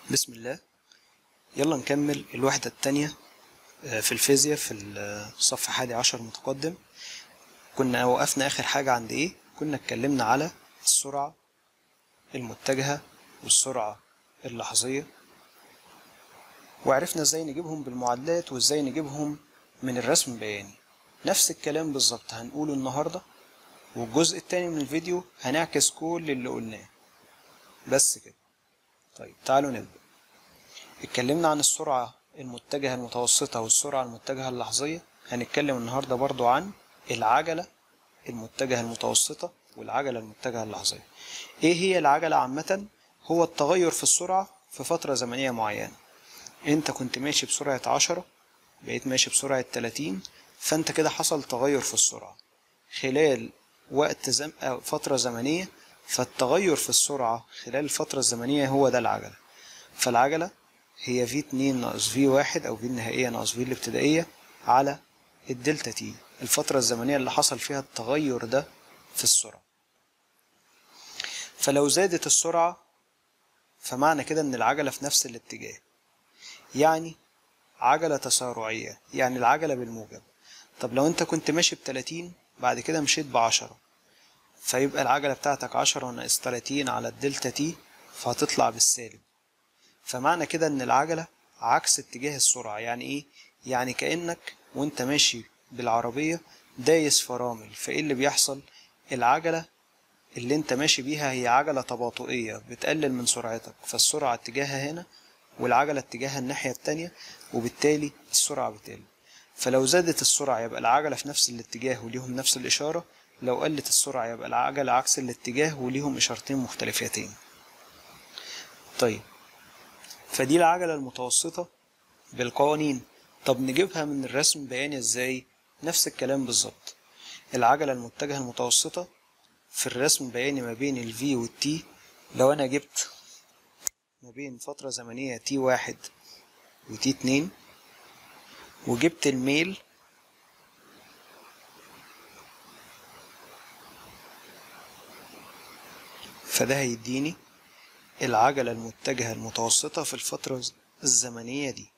بسم الله يلا نكمل الوحدة التانية آه، في الفيزياء في الصف حادي عشر متقدم كنا وقفنا آخر حاجة عند إيه؟ كنا اتكلمنا على السرعة المتجهة والسرعة اللحظية وعرفنا ازاي نجيبهم بالمعادلات وازاي نجيبهم من الرسم البياني نفس الكلام بالظبط هنقوله النهاردة والجزء التاني من الفيديو هنعكس كل اللي قلناه بس كده طيب تعالوا نبدأ اتكلمنا عن السرعة المتجهة المتوسطة والسرعة المتجهة اللحظية هنتكلم النهاردة برضو عن العجلة المتجهة المتوسطة والعجلة المتجهة اللحظية ايه هي العجلة عامة هو التغير في السرعة في فترة زمنية معينة انت كنت ماشي بسرعة عشرة بقيت ماشي بسرعة تلاتين فانت كده حصل تغير في السرعة خلال وقت زم... أو فترة زمنية فالتغير في السرعة خلال الفترة الزمنية هو ده العجلة فالعجلة هي في اتنين ناقص في واحد أو في النهائية ناقص في الابتدائية على الدلتا تي الفترة الزمنية اللي حصل فيها التغير ده في السرعة فلو زادت السرعة فمعنى كده إن العجلة في نفس الاتجاه يعني عجلة تسارعية يعني العجلة بالموجب طب لو انت كنت ماشي بتلاتين بعد كده مشيت بعشرة فيبقى العجلة بتاعتك عشرة ناقص تلاتين على الدلتا تي فهتطلع بالسالب فمعنى كده ان العجلة عكس اتجاه السرعة يعني ايه؟ يعني كأنك وانت ماشي بالعربية دايس فرامل فايه اللي بيحصل؟ العجلة اللي انت ماشي بيها هي عجلة تباطؤية بتقلل من سرعتك فالسرعة اتجاهها هنا والعجلة اتجاهها الناحية التانية وبالتالي السرعة بتقل فلو زادت السرعة يبقى العجلة في نفس الاتجاه وليهم نفس الإشارة لو قلت السرعة يبقى العجلة عكس الاتجاه وليهم إشارتين مختلفتين طيب فدي العجلة المتوسطة بالقوانين طب نجيبها من الرسم بياني ازاي نفس الكلام بالظبط العجلة المتجهة المتوسطة في الرسم البياني ما بين ال V وال T لو أنا جبت ما بين فترة زمنية تي واحد وتي اتنين وجبت الميل فده هيديني العجلة المتجهة المتوسطة في الفترة الزمنية دي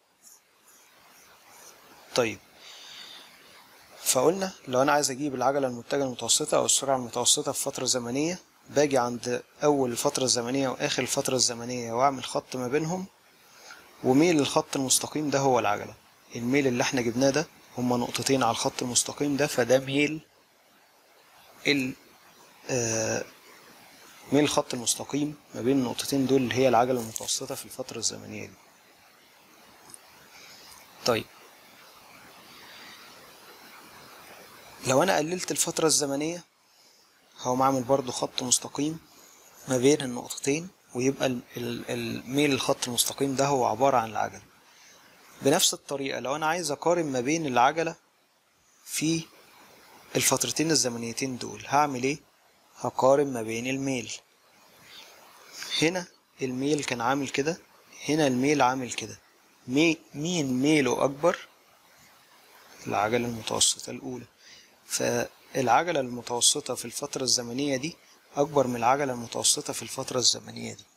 طيب فقلنا لو أنا عايز أجيب العجلة المتجهة المتوسطة أو السرعة المتوسطة في فترة زمنية باجي عند أول الفترة الزمنية وآخر الفترة الزمنية وأعمل خط ما بينهم وميل الخط المستقيم ده هو العجلة الميل اللي احنا جبناه ده هما نقطتين على الخط المستقيم ده فده ميل ال آه ميل الخط المستقيم ما بين النقطتين دول اللي هي العجلة المتوسطة في الفترة الزمنية دي طيب لو أنا قللت الفترة الزمنية هقوم عامل برضو خط مستقيم ما بين النقطتين ويبقى ال- ال- الميل الخط المستقيم ده هو عبارة عن العجلة بنفس الطريقة لو أنا عايز أقارن ما بين العجلة في الفترتين الزمنيتين دول هعمل إيه؟ هقارن ما بين الميل هنا الميل كان عامل كده هنا الميل عامل كده مي مين ميله أكبر؟ العجلة المتوسطة الأولى فالعجلة المتوسطة في الفترة الزمنية دي أكبر من العجلة المتوسطة في الفترة الزمنية دي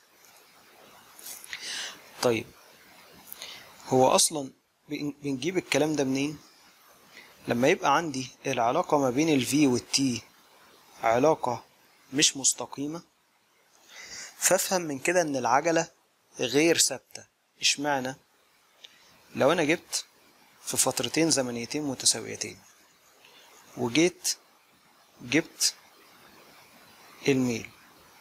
طيب هو أصلا بن- بنجيب الكلام ده منين؟ لما يبقى عندي العلاقة ما بين ال V وال T علاقة مش مستقيمة فافهم من كده إن العجلة غير ثابتة اشمعنى؟ لو أنا جبت في فترتين زمنيتين متساويتين وجيت جبت الميل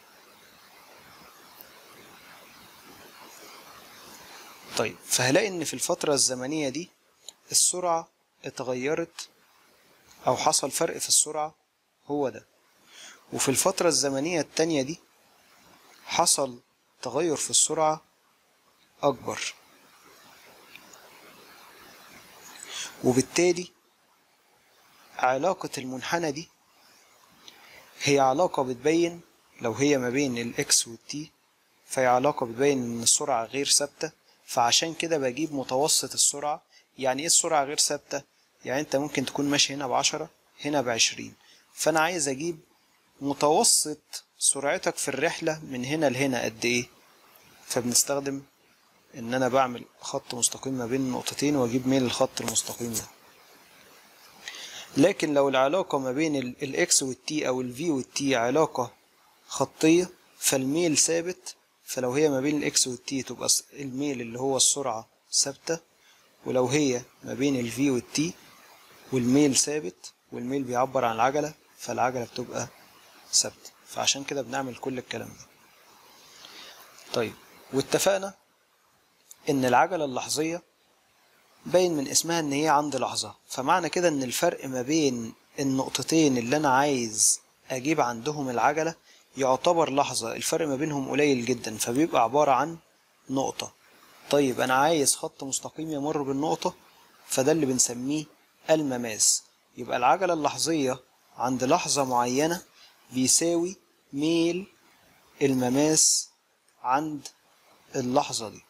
طيب فهلاقي ان في الفترة الزمنية دي السرعة اتغيرت او حصل فرق في السرعة هو ده وفي الفترة الزمنية التانية دي حصل تغير في السرعة اكبر وبالتالي علاقة المنحنى دي هي علاقة بتبين لو هي ما بين الاكس والتي فهي علاقة بتبين ان السرعة غير ثابتة فعشان كده بجيب متوسط السرعة يعني ايه السرعة غير ثابتة يعني انت ممكن تكون ماشي هنا بعشرة هنا بعشرين فانا عايز اجيب متوسط سرعتك في الرحلة من هنا لهنا قد ايه فبنستخدم ان انا بعمل خط مستقيم ما بين النقطتين واجيب ميل الخط المستقيم ده لكن لو العلاقة ما بين الاكس والتي او الفي والتي علاقة خطية فالميل ثابت فلو هي ما بين الاكس والتي تبقى الميل اللي هو السرعة ثابتة ولو هي ما بين الفي والتي والميل ثابت والميل بيعبر عن العجلة فالعجلة بتبقى ثابتة فعشان كده بنعمل كل الكلام ده طيب واتفقنا ان العجلة اللحظية باين من اسمها ان هي عند لحظة فمعنى كده ان الفرق ما بين النقطتين اللي انا عايز اجيب عندهم العجلة يعتبر لحظة الفرق ما بينهم قليل جدا فبيبقى عبارة عن نقطة طيب انا عايز خط مستقيم يمر بالنقطة فده اللي بنسميه المماس يبقى العجلة اللحظية عند لحظة معينة بيساوي ميل المماس عند اللحظة دي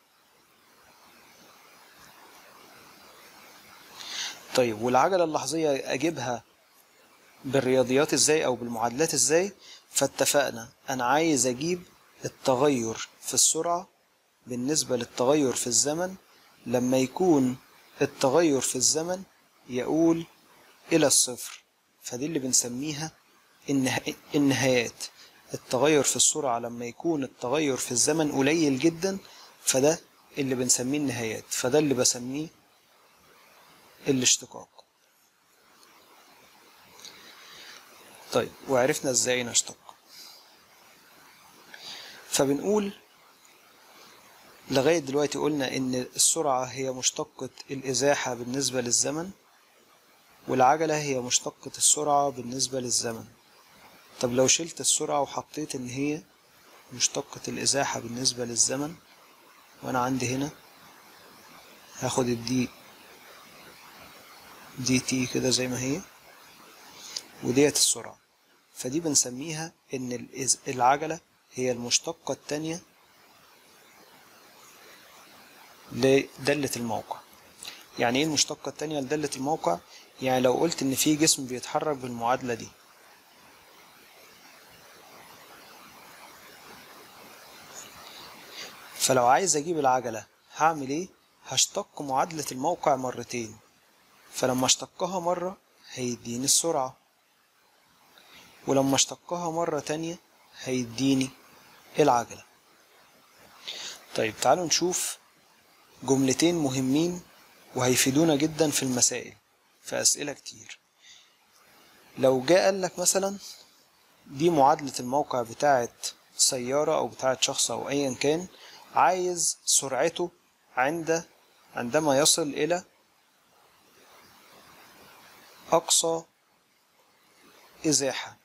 طيب والعجلة اللحظية أجيبها بالرياضيات ازاي أو بالمعادلات ازاي فاتفقنا أنا عايز أجيب التغير في السرعة بالنسبة للتغير في الزمن لما يكون التغير في الزمن يقول إلى الصفر فدي اللي بنسميها النهايات التغير في السرعة لما يكون التغير في الزمن قليل جدا فده اللي بنسميه النهايات فده اللي بسميه الاشتقاق طيب وعرفنا ازاي نشتق فبنقول لغاية دلوقتي قلنا ان السرعة هي مشتقة الازاحة بالنسبة للزمن والعجلة هي مشتقة السرعة بالنسبة للزمن طب لو شلت السرعة وحطيت ان هي مشتقة الازاحة بالنسبة للزمن وانا عندي هنا هاخد الدي دي تي كده زي ما هي وديت السرعة فدي بنسميها ان العجلة هي المشتقة التانية لدالة الموقع يعني ايه المشتقة التانية لدالة الموقع يعني لو قلت ان في جسم بيتحرك بالمعادلة دي فلو عايز اجيب العجلة هعمل ايه هشتق معادلة الموقع مرتين فلما اشتقها مرة هيديني السرعة ولما اشتقها مرة تانية هيديني العجلة طيب تعالوا نشوف جملتين مهمين وهيفيدونا جدا في المسائل في أسئلة كتير لو جاء قال لك مثلا دي معادلة الموقع بتاعت سيارة أو بتاعت شخص أو أيا كان عايز سرعته عند عندما يصل إلى أقصى إزاحة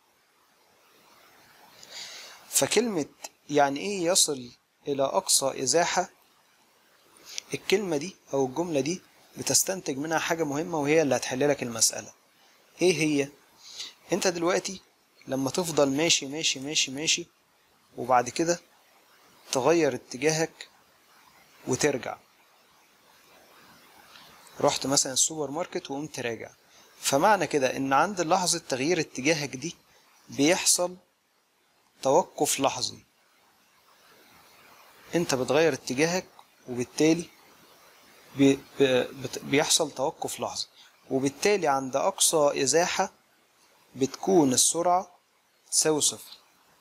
فكلمة يعني إيه يصل إلى أقصى إزاحة الكلمة دي أو الجملة دي بتستنتج منها حاجة مهمة وهي اللي هتحل لك المسألة إيه هي؟ أنت دلوقتي لما تفضل ماشي ماشي ماشي ماشي وبعد كده تغير اتجاهك وترجع رحت مثلا السوبر ماركت وقمت راجع فمعنى كده ان عند لحظة تغيير اتجاهك دي بيحصل توقف لحظي انت بتغير اتجاهك وبالتالي بي بيحصل توقف لحظي وبالتالي عند اقصى ازاحة بتكون السرعة تساوي صفر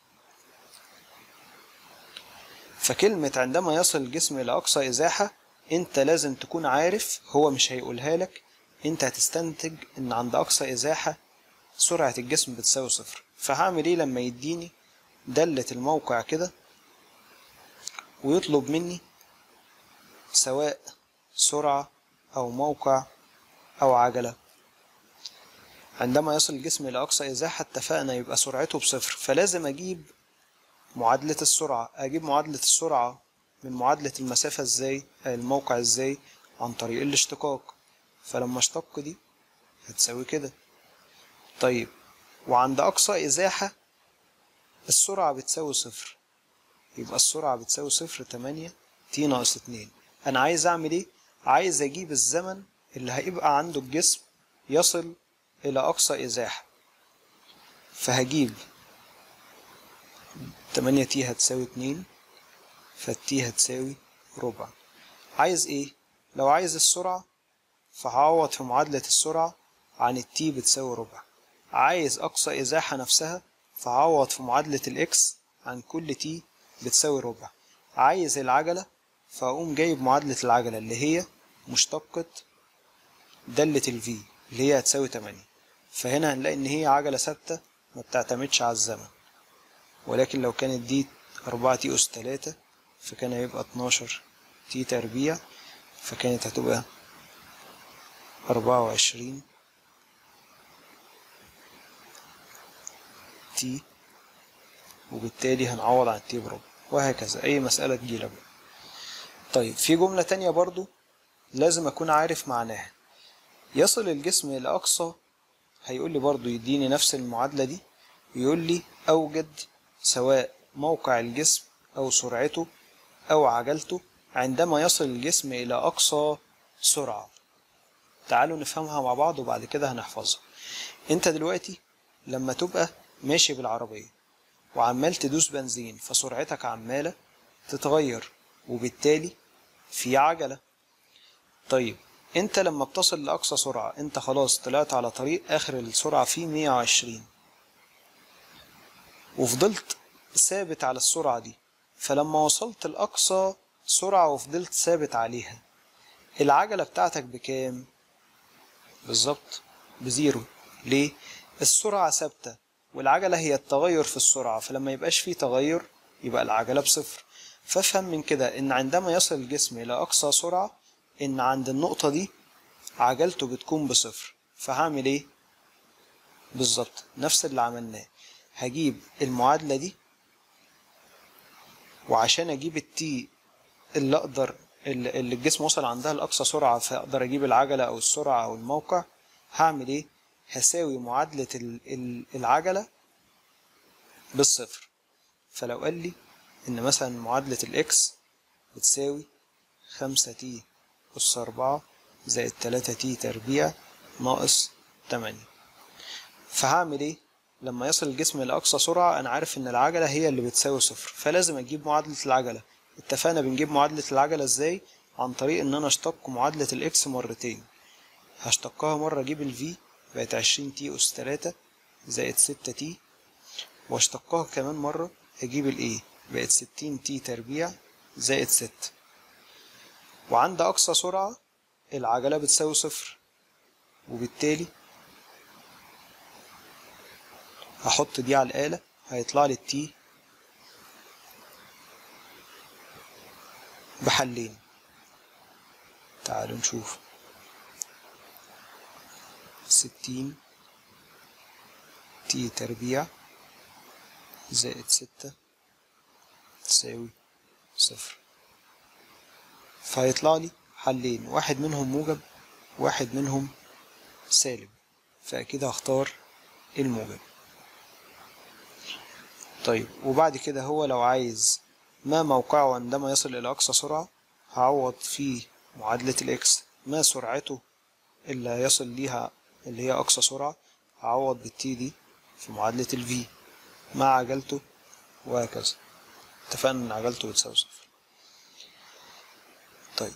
فكلمة عندما يصل الجسم إلى أقصى إزاحة أنت لازم تكون عارف هو مش هيقولها لك أنت هتستنتج إن عند أقصى إزاحة سرعة الجسم بتساوي صفر فهعمل إيه لما يديني دالة الموقع كده ويطلب مني سواء سرعة أو موقع أو عجلة عندما يصل الجسم إلى أقصى إزاحة اتفقنا يبقى سرعته بصفر فلازم أجيب معادلة السرعة أجيب معادلة السرعة من معادلة المسافة إزاي الموقع إزاي عن طريق الاشتقاق فلما اشتق دي هتساوي كده طيب وعند أقصى إزاحة السرعة بتساوي صفر يبقى السرعة بتساوي صفر تمانية تي ناقص اتنين أنا عايز أعمل إيه؟ عايز أجيب الزمن اللي هيبقى عنده الجسم يصل إلى أقصى إزاحة فهجيب تمانية تي هتساوي اتنين فالتي هتساوي ربع عايز ايه لو عايز السرعة فهعوض في معادلة السرعة عن التي بتساوي ربع عايز أقصى إزاحة نفسها فهعوض في معادلة الإكس عن كل تي بتساوي ربع عايز العجلة فأقوم جايب معادلة العجلة اللي هي مشتقة دالة الفي اللي هي هتساوي تمانية فهنا هنلاقي إن هي عجلة ثابتة ما بتعتمدش على الزمن ولكن لو كانت دي أربعة تي أس تلاتة فكان هيبقى اتناشر تي تربيع فكانت هتبقى أربعة وعشرين تي وبالتالي هنعوض عن تي بربع وهكذا أي مسألة تجيلك بقى. طيب في جملة تانية برضو لازم أكون عارف معناها يصل الجسم إلى أقصى هيقول لي برضو يديني نفس المعادلة دي يقول لي أوجد سواء موقع الجسم أو سرعته أو عجلته عندما يصل الجسم إلى أقصى سرعة تعالوا نفهمها مع بعض وبعد كده هنحفظها انت دلوقتي لما تبقى ماشي بالعربية وعمال تدوس بنزين فسرعتك عمالة تتغير وبالتالي في عجلة طيب انت لما بتصل لأقصى سرعة انت خلاص طلعت على طريق آخر السرعة فيه 120 وفضلت ثابت على السرعة دي فلما وصلت لأقصى سرعة وفضلت ثابت عليها العجلة بتاعتك بكام؟ بالظبط بزيرو ليه؟ السرعة ثابتة والعجلة هي التغير في السرعة فلما يبقاش فيه تغير يبقى العجلة بصفر فافهم من كده ان عندما يصل الجسم الى اقصى سرعة ان عند النقطة دي عجلته بتكون بصفر فهعمل ايه بالظبط نفس اللي عملناه هجيب المعادلة دي وعشان اجيب التي اللي اقدر اللي اللي الجسم وصل عندها لاقصى سرعة فاقدر اجيب العجلة او السرعة او الموقع هعمل ايه هساوي معادلة ال- ال- العجلة بالصفر فلو قال لي إن مثلا معادلة الإكس بتساوي خمسة تي أس أربعة زائد تلاتة تي تربيع ناقص تمانية فهعمل إيه؟ لما يصل الجسم لأقصى سرعة أنا عارف إن العجلة هي اللي بتساوي صفر فلازم أجيب معادلة العجلة اتفقنا بنجيب معادلة العجلة إزاي؟ عن طريق إن أنا أشتق معادلة الإكس مرتين هشتقها مرة أجيب الفي بقت عشرين تي أس تلاتة زائد ستة تي واشتقها كمان مرة أجيب الإيه بقت ستين تي تربيع زائد ستة وعند أقصى سرعة العجلة بتساوي صفر وبالتالي هحط دي على الآلة هيطلع لي التي بحلين تعالوا نشوف ستين تي تربيع زائد ستة تساوي صفر فهيطلع لي حلين واحد منهم موجب واحد منهم سالب فأكيد هختار الموجب طيب وبعد كده هو لو عايز ما موقعه عندما يصل إلى أقصى سرعة هعوض في معادلة الإكس ما سرعته اللي هيصل ليها اللي هي أقصى سرعة هعوض بالتي دي في معادلة الفي مع عجلته وهكذا اتفقنا إن عجلته بتساوي صفر طيب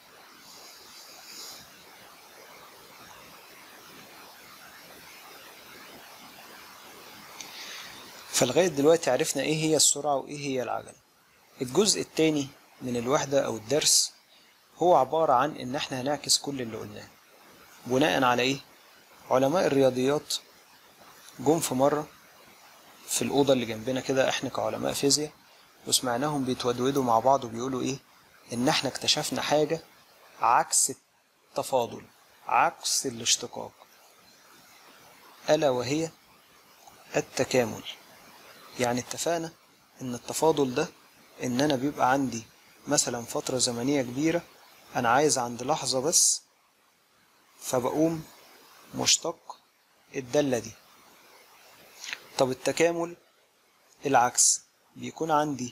فلغاية دلوقتي عرفنا ايه هي السرعة وايه هي العجلة الجزء التاني من الوحدة او الدرس هو عبارة عن ان احنا هنعكس كل اللي قلناه بناء على ايه علماء الرياضيات جم في مرة في الأوضة اللي جنبنا كده احنا كعلماء فيزياء وسمعناهم بيتودودوا مع بعض وبيقولوا ايه ان احنا اكتشفنا حاجة عكس التفاضل عكس الاشتقاق ألا وهي التكامل يعني اتفقنا ان التفاضل ده ان انا بيبقى عندي مثلا فترة زمنية كبيرة انا عايز عند لحظة بس فبقوم مشتق الدالة دي طب التكامل العكس بيكون عندي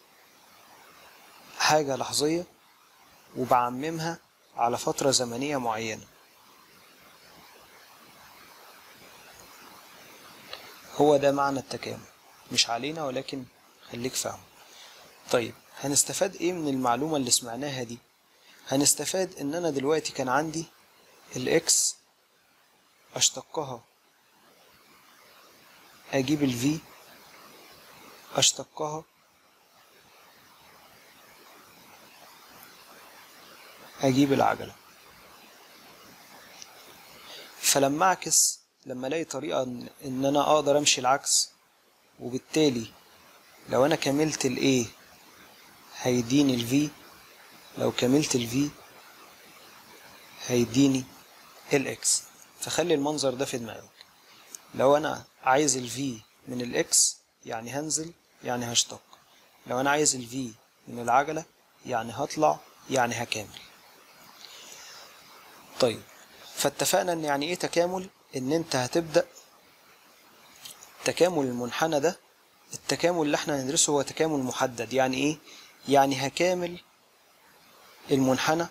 حاجة لحظية وبعممها على فترة زمنية معينة هو ده معنى التكامل مش علينا ولكن خليك فاهم طيب هنستفاد ايه من المعلومة اللي سمعناها دي هنستفاد ان انا دلوقتي كان عندي الاكس اشتقها اجيب الفي اشتقها اجيب العجلة فلما اعكس لما الاقي طريقة ان إن انا اقدر امشي العكس وبالتالي لو انا كملت ال A هيديني ال V لو كملت ال V هيديني ال X فخلي المنظر ده في دماغك لو انا عايز ال V من ال X يعني هنزل يعني هشتق لو انا عايز ال V من العجلة يعني هطلع يعني هكامل طيب فاتفقنا ان يعني ايه تكامل ان انت هتبدأ تكامل المنحنى ده التكامل اللي احنا هندرسه هو تكامل محدد يعني ايه يعني هكامل المنحنى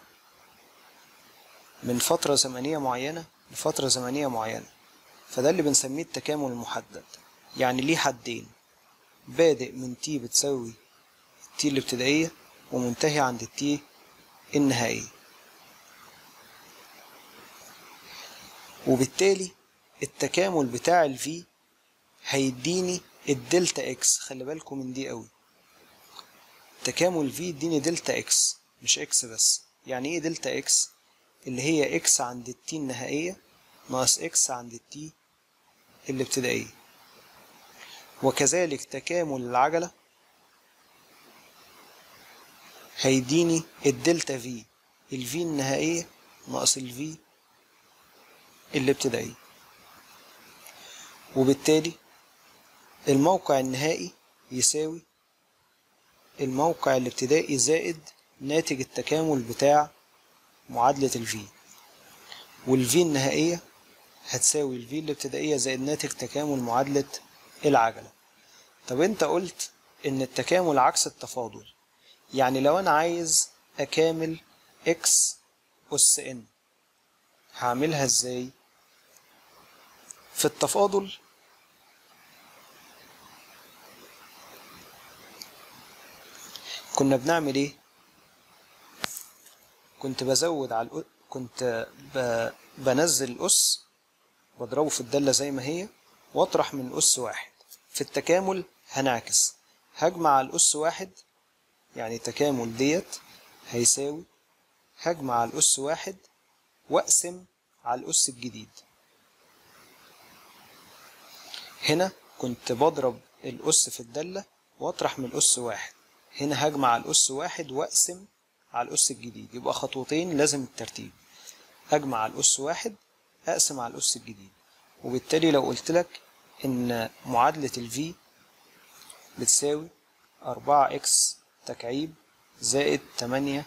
من فترة زمنية معينة لفترة زمنية معينة فده اللي بنسميه التكامل المحدد يعني ليه حدين بادئ من تي بتساوي تي الابتدائية ومنتهي عند التي النهائية وبالتالي التكامل بتاع الفي هيديني الدلتا اكس خلي بالكم من دي قوي تكامل في يديني دلتا اكس مش اكس بس يعني ايه دلتا اكس اللي هي اكس عند التي النهائية ناقص اكس عند التي الابتدائية وكذلك تكامل العجلة هيديني الدلتا في الفي النهائية ناقص الفي الابتدائية وبالتالي الموقع النهائي يساوي الموقع الابتدائي زائد ناتج التكامل بتاع معادلة الفي والفي النهائية هتساوي الفي الابتدائية زائد ناتج تكامل معادلة العجلة طب انت قلت ان التكامل عكس التفاضل يعني لو انا عايز اكامل اكس اس ان هعملها ازاي في التفاضل كنا بنعمل ايه كنت بزود على الأ... كنت ب... بنزل الأس واضربه في الدالة زي ما هي واطرح من الأس واحد في التكامل هنعكس هجمع على الأس واحد يعني تكامل ديت هيساوي هجمع على الأس واحد وأقسم على الأس الجديد هنا كنت بضرب الأس في الدالة وأطرح من الأس واحد هنا هجمع على الأس واحد وأقسم على الأس الجديد يبقى خطوتين لازم الترتيب أجمع على الأس واحد أقسم على الأس الجديد وبالتالي لو قلت لك إن معادلة الفي بتساوي أربعة إكس تكعيب زائد تمانية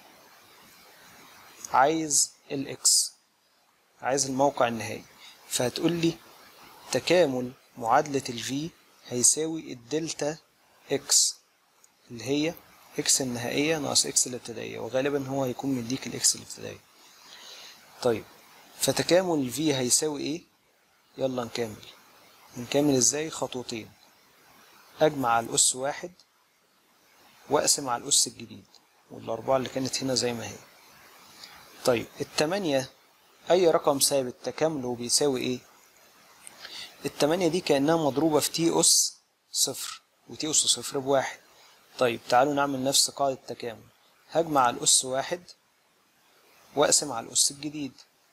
عايز الإكس عايز الموقع النهائي فهتقول لي تكامل معادلة الفي هيساوي الدلتا إكس اللي هي إكس النهائية ناقص إكس الابتدائية وغالبا هو هيكون مديك الإكس الابتدائية طيب فتكامل الفي هيساوي إيه؟ يلا نكمل نكمل إزاي خطوتين أجمع على الأس واحد وأقسم على الأس الجديد والأربعة اللي كانت هنا زي ما هي طيب التمانية أي رقم ثابت تكامله بيساوي إيه؟ التمانية دي كأنها مضروبة في تي أس صفر وتي أس صفر بواحد طيب تعالوا نعمل نفس قاعدة التكامل هجمع على الأس واحد وأقسم على الأس الجديد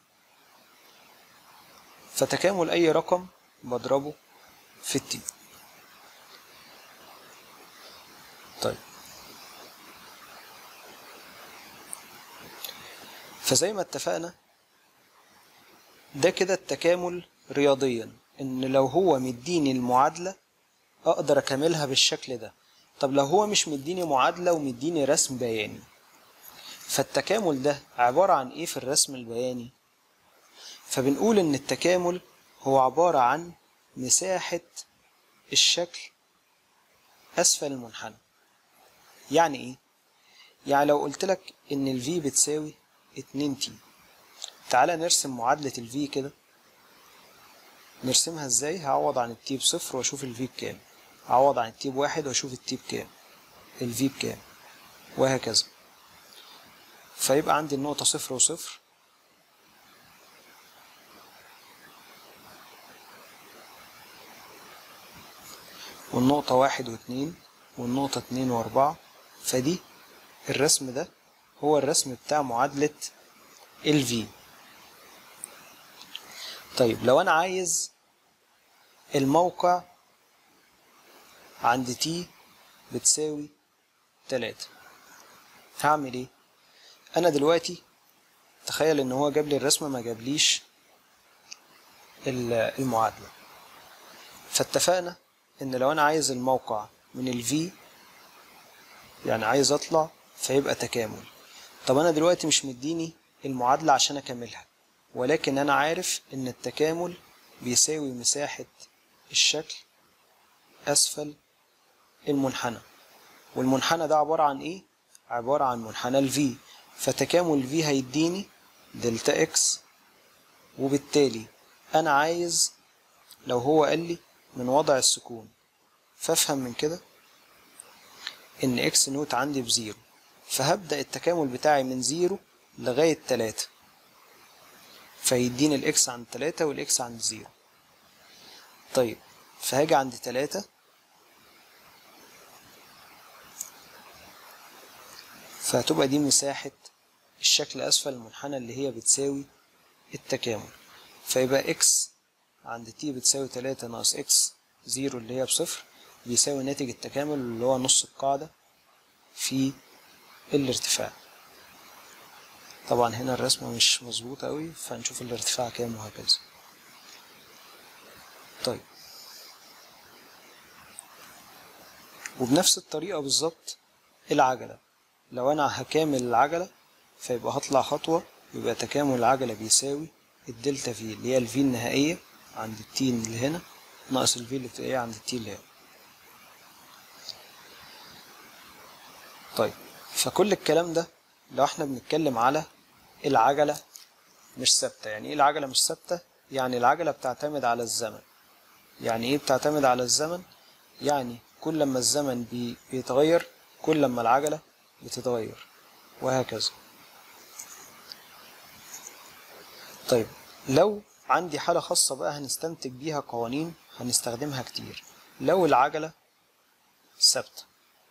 فتكامل أي رقم بضربه في التي طيب فزي ما اتفقنا ده كده التكامل رياضيا ان لو هو مديني المعادلة اقدر اكملها بالشكل ده طب لو هو مش مديني معادلة ومديني رسم بياني فالتكامل ده عبارة عن ايه في الرسم البياني فبنقول ان التكامل هو عبارة عن مساحة الشكل اسفل المنحنى يعني ايه يعني لو قلت لك ان الفي بتساوي 2 تي تعالى نرسم معادلة الفي كده نرسمها ازاي هعوض عن التي بصفر واشوف الفي بكام هعوض عن التي بواحد واشوف التي بكام الفي بكام وهكذا فيبقى عندي النقطة صفر وصفر والنقطة واحد واتنين والنقطة اتنين واربعة فدي الرسم ده هو الرسم بتاع معادلة ال V طيب لو أنا عايز الموقع عند تي بتساوي تلاتة هعمل ايه انا دلوقتي تخيل ان هو جاب لي الرسمه ما جابليش ال- المعادله فاتفقنا ان لو انا عايز الموقع من الفي يعني عايز اطلع فيبقى تكامل طب انا دلوقتي مش مديني المعادله عشان اكملها ولكن انا عارف ان التكامل بيساوي مساحه الشكل اسفل المنحنى والمنحنى ده عباره عن ايه عباره عن منحنى الفي فتكامل في هيديني دلتا اكس وبالتالي انا عايز لو هو قال لي من وضع السكون فافهم من كده ان اكس نوت عندي بزيرو فهبدأ التكامل بتاعي من زيرو لغاية تلاتة فيديني الاكس عند تلاتة والاكس عند زيرو طيب فهاجي عند تلاتة فهتبقى دي مساحة الشكل أسفل المنحنى اللي هي بتساوي التكامل فيبقى x عند t بتساوي تلاتة ناقص x زيرو اللي هي بصفر بيساوي ناتج التكامل اللي هو نص القاعدة في الارتفاع طبعا هنا الرسمة مش مظبوطة أوي فنشوف الارتفاع كام وهكذا طيب وبنفس الطريقة بالظبط العجلة لو أنا هكامل العجلة فيبقى هطلع خطوة يبقى تكامل العجلة بيساوي الدلتا في اللي هي الفي النهائية عند التي اللي هنا ناقص الفي اللي بتبقى عند التي اللي هنا طيب فكل الكلام ده لو احنا بنتكلم على العجلة مش ثابتة يعني ايه العجلة مش ثابتة يعني العجلة بتعتمد على الزمن يعني ايه بتعتمد على الزمن يعني كل لما الزمن بي بيتغير كل لما العجلة بتتغير وهكذا طيب لو عندي حالة خاصة بقى هنستنتج بيها قوانين هنستخدمها كتير لو العجلة ثابتة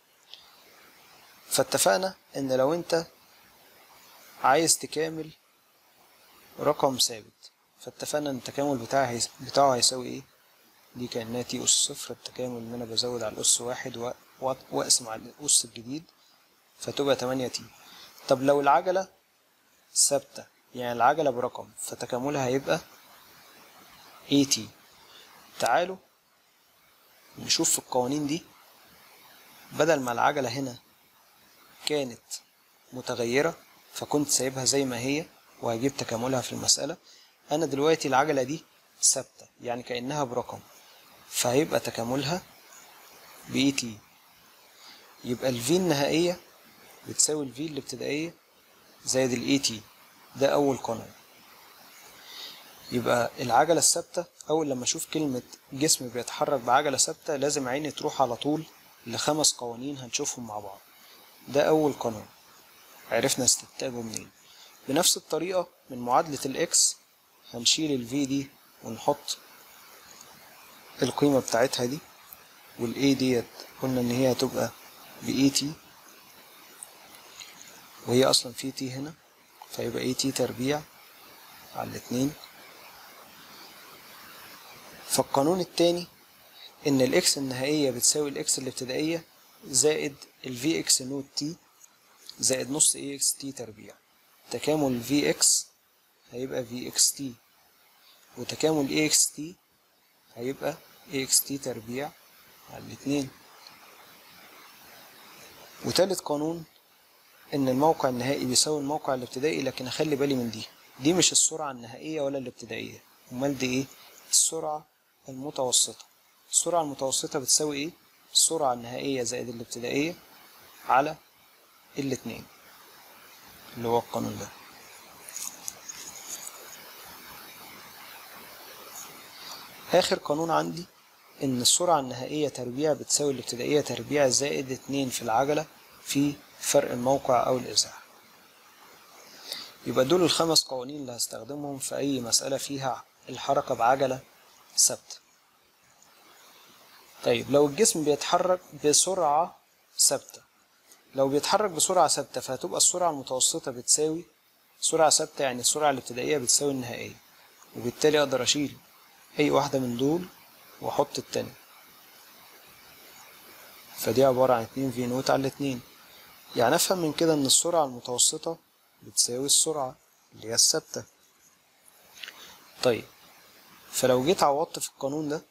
فاتفقنا ان لو انت عايز تكامل رقم ثابت فاتفقنا ان التكامل بتاعه هيس... بتاعه هيساوي ايه دي كأنها تي أس صفر التكامل ان انا بزود على الأس واحد و... و... واقسم على الأس الجديد فتبقى تمانية تي طب لو العجلة ثابتة يعني العجلة برقم فتكاملها هيبقى اي تي تعالوا نشوف في القوانين دي بدل ما العجلة هنا كانت متغيرة فكنت سايبها زي ما هي وهجيب تكاملها في المسألة أنا دلوقتي العجلة دي ثابتة يعني كأنها برقم فهيبقى تكاملها بإي تي يبقى الفي النهائية بتساوي الفي الابتدائية زائد الاي تي ده أول قانون يبقى العجلة الثابتة أول لما أشوف كلمة جسم بيتحرك بعجلة ثابتة لازم عيني تروح على طول لخمس قوانين هنشوفهم مع بعض ده أول قانون عرفنا استنتاجه منين بنفس الطريقة من معادلة الإكس هنشيل الفي دي ونحط القيمة بتاعتها دي والاي ديت قلنا ان هي هتبقى باي تي وهي اصلا في تي هنا فيبقى اي تي تربيع على الاتنين فالقانون التاني ان الاكس النهائية بتساوي الاكس الابتدائية زائد الفي اكس نوت تي زائد نص اي اكس تي تربيع تكامل في اكس هيبقى في اكس تي وتكامل اي اكس تي هيبقى اي اكس تي تربيع على الاتنين وتالت قانون ان الموقع النهائي بيساوي الموقع الابتدائي لكن اخلي بالي من دي دي مش السرعة النهائية ولا الابتدائية امال دي ايه السرعة المتوسطة السرعة المتوسطة بتساوي ايه السرعة النهائية زائد الابتدائية على الاتنين اللي هو القانون ده آخر قانون عندي إن السرعة النهائية تربيع بتساوي الابتدائية تربيع زائد اتنين في العجلة في فرق الموقع أو الإزاحة يبقى دول الخمس قوانين اللي هستخدمهم في أي مسألة فيها الحركة بعجلة ثابتة طيب لو الجسم بيتحرك بسرعة ثابتة لو بيتحرك بسرعة ثابتة فهتبقى السرعة المتوسطة بتساوي سرعة ثابتة يعني السرعة الابتدائية بتساوي النهائية وبالتالي أقدر أشيل أي واحدة من دول وأحط التانية فدي عبارة عن اتنين في نوت على الاتنين يعني أفهم من كده إن السرعة المتوسطة بتساوي السرعة اللي هي الثابتة طيب فلو جيت عوضت في القانون ده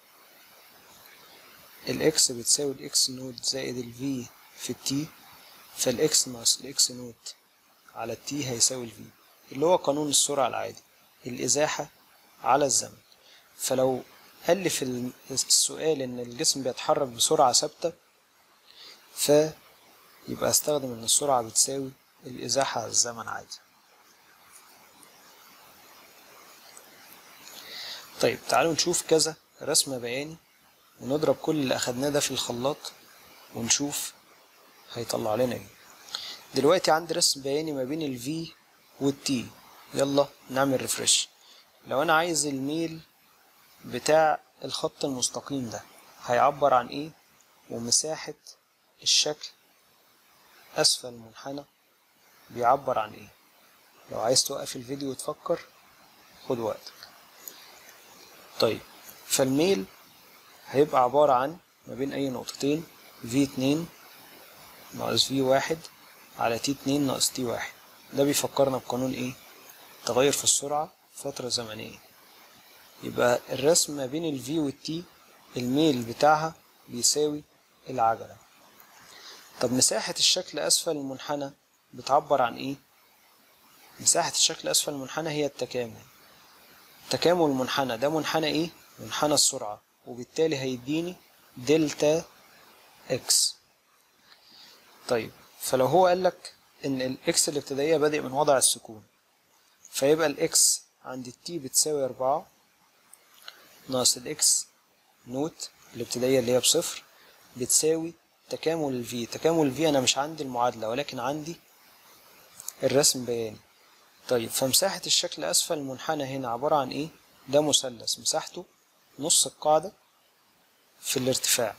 الاكس بتساوي الاكس نوت زائد الفي في التي فالاكس ناقص الاكس نوت على التي هيساوي الفي اللي هو قانون السرعة العادي الإزاحة على الزمن فلو قال لي في السؤال إن الجسم بيتحرك بسرعة ثابتة فيبقى استخدم إن السرعة بتساوي الإزاحة على الزمن عادي طيب تعالوا نشوف كذا رسم بياني ونضرب كل اللي أخدناه ده في الخلاط ونشوف هيطلع لنا ايه دلوقتي عندي رسم بياني ما بين ال V وال T يلا نعمل ريفرش لو انا عايز الميل بتاع الخط المستقيم ده هيعبر عن ايه ومساحة الشكل اسفل المنحنى بيعبر عن ايه لو عايز توقف الفيديو وتفكر خد وقتك طيب فالميل هيبقى عبارة عن ما بين اي نقطتين V2 ناقص في واحد على تي اتنين ناقص تي واحد ده بيفكرنا بقانون ايه تغير في السرعة فترة زمنية يبقى الرسم ما بين الفي والتي الميل بتاعها بيساوي العجلة طب مساحة الشكل أسفل المنحنى بتعبر عن ايه مساحة الشكل أسفل المنحنى هي التكامل تكامل المنحنى ده منحنى ايه منحنى السرعة وبالتالي هيديني دلتا اكس طيب فلو هو قال لك ان الاكس الابتدائيه بادئ من وضع السكون فيبقى الاكس عند التي بتساوي أربعة ناقص الاكس نوت الابتدائيه اللي هي بصفر بتساوي تكامل الفي تكامل الفي انا مش عندي المعادله ولكن عندي الرسم بياني طيب فمساحه الشكل اسفل المنحنى هنا عباره عن ايه ده مثلث مساحته نص القاعده في الارتفاع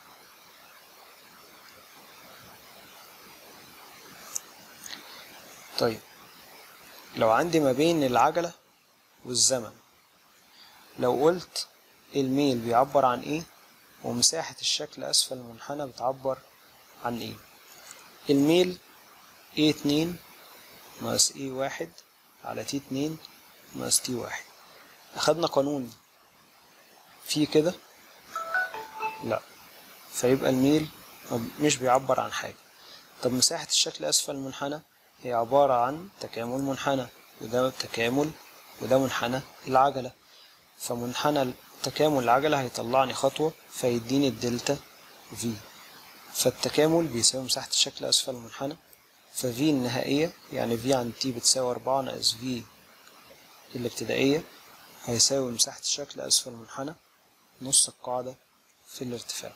طيب لو عندي ما بين العجلة والزمن لو قلت الميل بيعبر عن ايه ومساحة الشكل أسفل المنحنى بتعبر عن ايه الميل A اتنين ناقص A واحد على T اتنين ناقص T واحد أخدنا قانون فيه كده لا فيبقى الميل مش بيعبر عن حاجة طب مساحة الشكل أسفل المنحنى هي عبارة عن تكامل منحنى وده تكامل وده منحنى العجلة فمنحنى تكامل العجلة هيطلعني خطوة فيديني الدلتا في فالتكامل بيساوي مساحة الشكل أسفل المنحنى ففي النهائية يعني في عند تي بتساوي أربعة ناقص في الابتدائية هيساوي مساحة الشكل أسفل المنحنى نص القاعدة في الارتفاع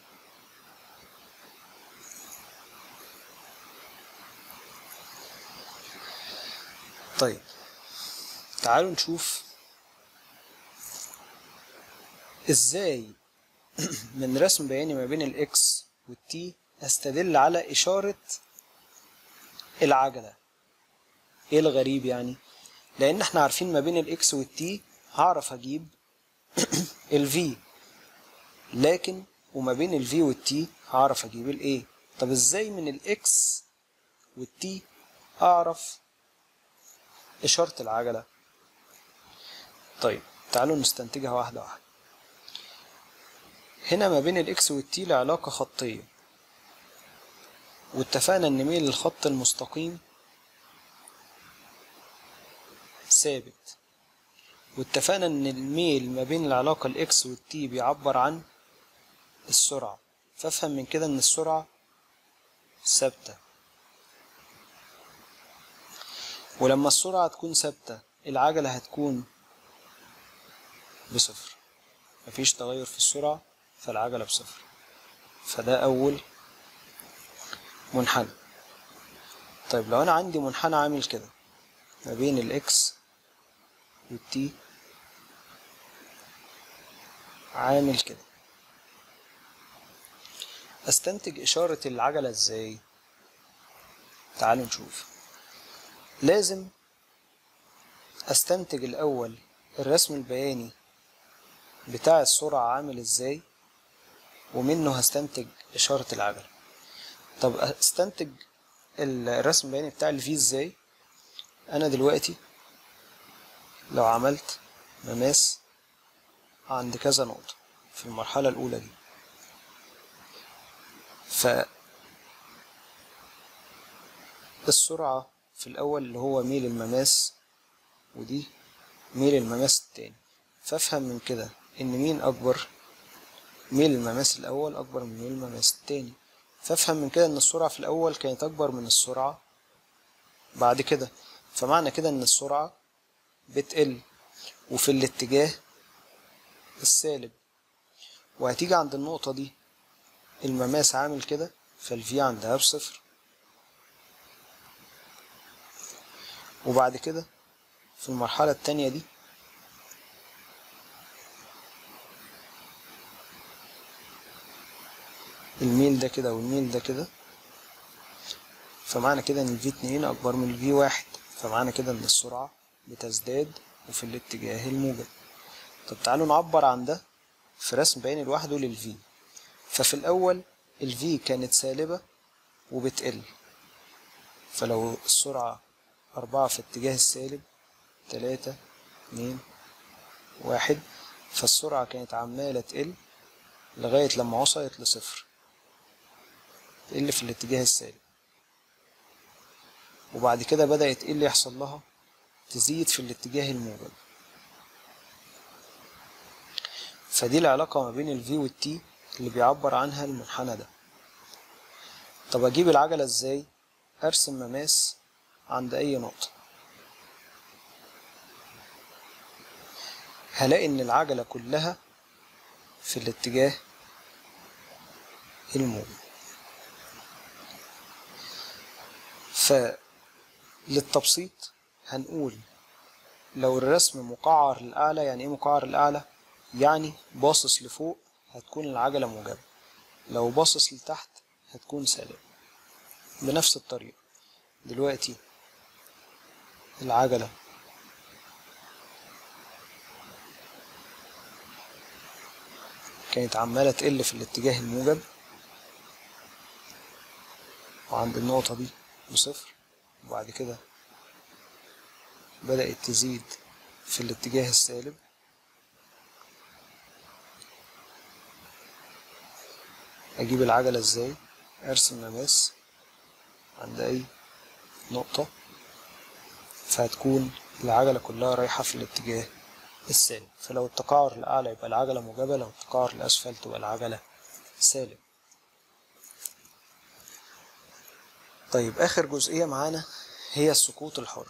طيب تعالوا نشوف ازاي من رسم بياني ما بين الاكس والتي استدل على اشارة العجلة ايه الغريب يعني لان احنا عارفين ما بين الاكس والتي هعرف اجيب الفي لكن وما بين الفي والتي هعرف اجيب الايه طب ازاي من الاكس والتي اعرف إشارة العجلة طيب تعالوا نستنتجها واحدة واحدة هنا ما بين الإكس والتي لعلاقة خطية واتفقنا إن ميل الخط المستقيم ثابت واتفقنا إن الميل ما بين العلاقة الإكس والتي بيعبر عن السرعة فافهم من كده إن السرعة ثابتة ولما السرعة تكون ثابتة العجلة هتكون بصفر مفيش تغير في السرعة فالعجلة بصفر فده أول منحنى طيب لو انا عندي منحنى عامل كده ما بين الاكس والتي عامل كده استنتج اشارة العجلة ازاي تعالوا نشوف لازم استنتج الاول الرسم البياني بتاع السرعة عامل ازاي ومنه هستنتج اشارة العجلة طب استنتج الرسم البياني بتاع الفي ازاي انا دلوقتي لو عملت مماس عند كذا نقطة في المرحلة الأولى دي ف السرعة في الأول اللي هو ميل المماس ودي ميل المماس التاني فافهم من كده إن مين أكبر ميل المماس الأول أكبر من ميل المماس التاني فافهم من كده إن السرعة في الأول كانت أكبر من السرعة بعد كده فمعنى كده إن السرعة بتقل وفي الاتجاه السالب وهتيجي عند النقطة دي المماس عامل كده فالفي عندها بصفر وبعد كده في المرحلة التانية دي الميل ده كده والميل ده كده فمعنى كده ان الفي اتنين اكبر من الفي واحد فمعنى كده ان السرعة بتزداد وفي الاتجاه الموجب طب تعالوا نعبر عن ده في رسم بياني لوحده للفي ففي الأول الفي كانت سالبة وبتقل فلو السرعة أربعة في اتجاه السالب تلاتة اتنين واحد فالسرعة كانت عمالة تقل لغاية لما وصلت لصفر تقل في الاتجاه السالب وبعد كده بدأت ايه اللي يحصل لها تزيد في الاتجاه الموجب فدي العلاقة ما بين الفي والتي اللي بيعبر عنها المنحنى ده طب اجيب العجلة ازاي ارسم مماس عند اي نقطة هلاقي ان العجلة كلها في الاتجاه الموجب فللتبسيط هنقول لو الرسم مقعر للأعلى يعني ايه مقعر للأعلى يعني باصص لفوق هتكون العجلة موجبة لو باصص لتحت هتكون سالبة بنفس الطريقة دلوقتي العجلة كانت عمالة تقل في الاتجاه الموجب وعند النقطة دي بصفر وبعد كده بدأت تزيد في الاتجاه السالب اجيب العجلة ازاي ارسم مماس عند اي نقطة فهتكون العجلة كلها رايحة في الاتجاه السالب فلو التقاعر الأعلى يبقى العجلة موجبة لو التقاعر الأسفل تبقى العجلة سالب طيب آخر جزئية معانا هي السقوط الحر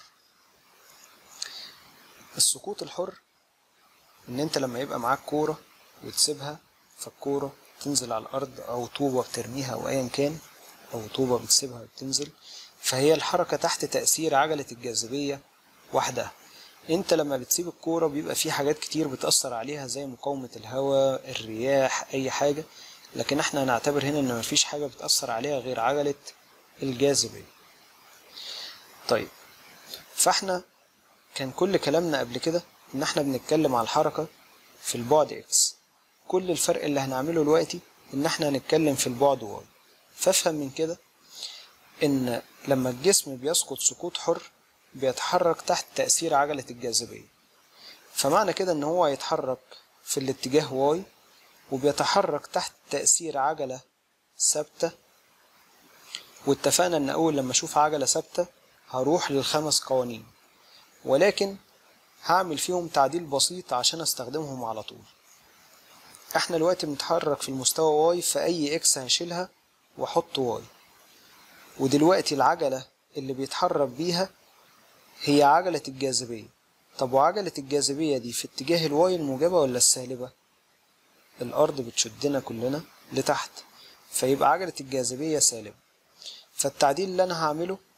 السقوط الحر إن أنت لما يبقى معاك كورة وتسيبها فالكورة تنزل على الأرض أو طوبة بترميها أو أيا كان أو طوبة بتسيبها وبتنزل فهي الحركة تحت تأثير عجلة الجاذبية وحدها انت لما بتسيب الكورة بيبقى في حاجات كتير بتأثر عليها زي مقاومة الهواء الرياح أي حاجة لكن احنا هنعتبر هنا ان مفيش حاجة بتأثر عليها غير عجلة الجاذبية طيب فاحنا كان كل كلامنا قبل كده ان احنا بنتكلم على الحركة في البعد اكس كل الفرق اللي هنعمله دلوقتي ان احنا هنتكلم في البعد واي فافهم من كده ان لما الجسم بيسقط سقوط حر بيتحرك تحت تأثير عجلة الجاذبية فمعنى كده ان هو هيتحرك في الاتجاه واي وبيتحرك تحت تأثير عجلة ثابتة واتفقنا ان اول لما اشوف عجلة ثابتة هروح للخمس قوانين ولكن هعمل فيهم تعديل بسيط عشان استخدمهم على طول احنا دلوقتي بنتحرك في المستوى واي فاي اكس هشيلها واحط واي ودلوقتي العجلة اللي بيتحرك بيها هي عجلة الجاذبية طب وعجلة الجاذبية دي في اتجاه الواي الموجبة ولا السالبة الأرض بتشدنا كلنا لتحت فيبقى عجلة الجاذبية سالبة فالتعديل اللي أنا هعمله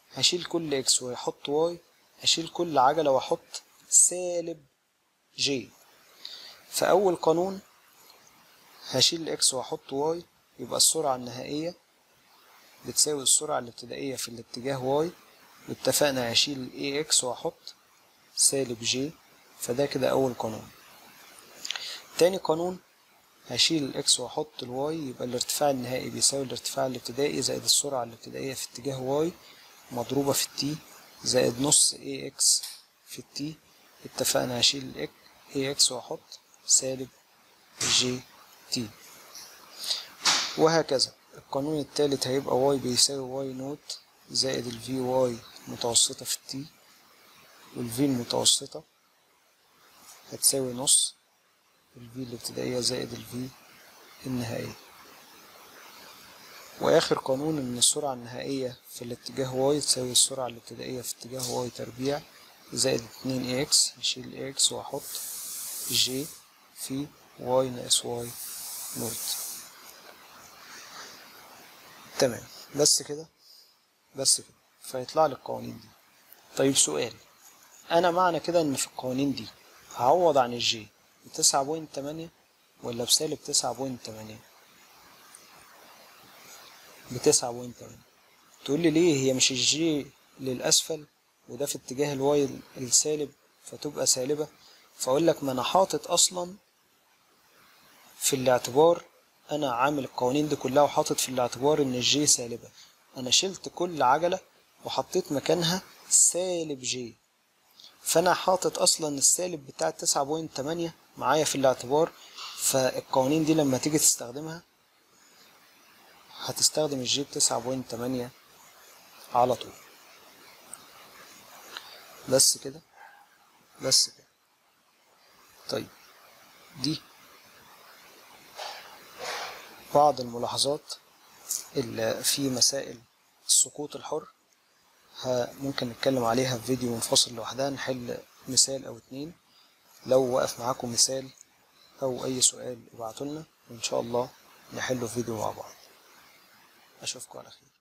هشيل كل اكس واحط واي هشيل كل عجلة واحط سالب جي فأول قانون هشيل اكس واحط واي يبقى السرعة النهائية بتساوي السرعة الابتدائية في الاتجاه واي واتفقنا هشيل اي اكس واحط سالب جي فده كده أول قانون تاني قانون هشيل الاكس واحط الواي يبقى الارتفاع النهائي بيساوي الارتفاع الابتدائي زائد السرعة الابتدائية في اتجاه واي مضروبة في التي زائد نص اي اكس في التي اتفقنا هشيل اي اكس واحط سالب جي تي وهكذا القانون التالت هيبقى واي بيساوي واي نوت زائد الفي واي متوسطة في التي والفي المتوسطة هتساوي نص الفي الابتدائية زائد الفي النهائية وآخر قانون إن السرعة النهائية في الاتجاه واي تساوي السرعة الابتدائية في اتجاه واي تربيع زائد اتنين اي اكس هشيل اي اكس وأحط جي في واي ناقص واي نوت تمام بس كده بس كده فيطلع لي القوانين دي طيب سؤال أنا معنى كده إن في القوانين دي هعوض عن الجي بتسعة بوينت تمانية ولا بسالب تسعة بوينت تمانية بتسعة بوينت تمانية تقول لي ليه هي مش الجي للأسفل وده في اتجاه الواي السالب فتبقى سالبة فأقول لك ما أنا حاطط أصلا في الاعتبار أنا عامل القوانين دي كلها وحاطط في الاعتبار إن الجي سالبة أنا شلت كل عجلة وحطيت مكانها سالب جي فأنا حاطط أصلا السالب بتاع تسعة بوينت تمانية معايا في الاعتبار فالقوانين دي لما تيجي تستخدمها هتستخدم الجي بتسعة بوينت تمانية على طول بس كده بس كده طيب دي بعض الملاحظات اللي في مسائل السقوط الحر ممكن نتكلم عليها في فيديو منفصل لوحدها نحل مثال او اتنين لو وقف معاكم مثال او اي سؤال ابعتولنا وان شاء الله نحله في فيديو مع بعض اشوفكم على خير